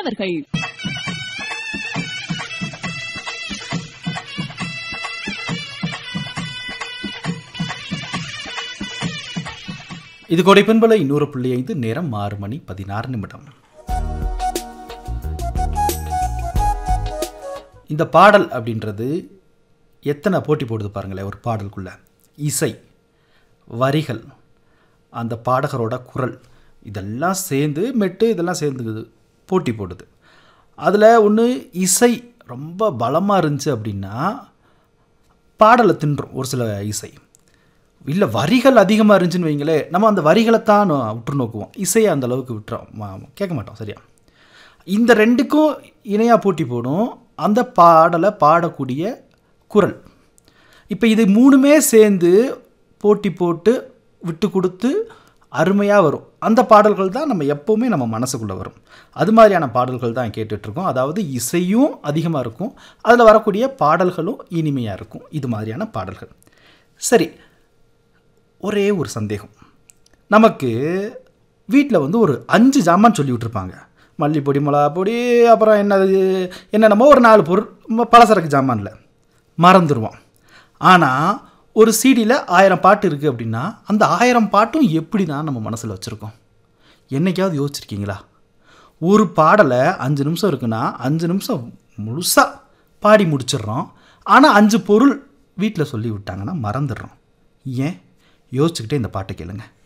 அவர்கள் இது கொடை பண்பலை இன்னொரு புள்ளி ஐந்து நேரம் ஆறு மணி பதினாறு நிமிடம் இந்த பாடல் அப்படின்றது எத்தனை போட்டி போடுது பாருங்களேன் ஒரு பாடலுக்குள்ள இசை வரிகள் அந்த பாடகரோட குரல் இதெல்லாம் சேர்ந்து மெட்டு இதெல்லாம் சேர்ந்து போட்டி போடுது அதில் ஒன்று இசை ரொம்ப பலமாக இருந்துச்சு அப்படின்னா பாடலை தின்றும் ஒரு சில இசை இல்லை வரிகள் அதிகமாக இருந்துச்சுன்னு வைங்களே நம்ம அந்த வரிகளை தான் உற்று நோக்குவோம் இசையை அந்த அளவுக்கு விட்டுறோம் மா- கேட்க மாட்டோம் சரியா இந்த ரெண்டுக்கும் இணையாக போட்டி போடும் அந்த பாடலை பாடக்கூடிய குரல் இப்போ இது மூணுமே சேர்ந்து போட்டி போட்டு விட்டு கொடுத்து அருமையாக வரும் அந்த பாடல்கள் தான் நம்ம எப்போவுமே நம்ம மனசுக்குள்ளே வரும் அது மாதிரியான பாடல்கள் தான் கேட்டுட்ருக்கோம் அதாவது இசையும் அதிகமாக இருக்கும் அதில் வரக்கூடிய பாடல்களும் இனிமையாக இருக்கும் இது மாதிரியான பாடல்கள் சரி ஒரே ஒரு சந்தேகம் நமக்கு வீட்டில் வந்து ஒரு அஞ்சு ஜாமான் சொல்லி விட்டுருப்பாங்க மல்லிப்பொடி மிளகா பொடி அப்புறம் என்னது என்னென்னமோ ஒரு நாலு பொருள் ம- பலசரக்கு ஜாமான்ல மறந்துடுவோம் ஆனால் ஒரு சீடியில் ஆயிரம் பாட்டு இருக்குது அப்படின்னா அந்த ஆயிரம் பாட்டும் எப்படி தான் நம்ம மனசில் வச்சுருக்கோம் என்னைக்காவது யோசிச்சிருக்கீங்களா ஒரு பாடலை அஞ்சு நிமிஷம் இருக்குன்னா அஞ்சு நிமிஷம் முழுசாக பாடி முடிச்சிடுறோம் ஆனால் அஞ்சு பொருள் வீட்டில் சொல்லி விட்டாங்கன்னா மறந்துடுறோம் ஏன் யோசிச்சுக்கிட்டே இந்த பாட்டை கேளுங்க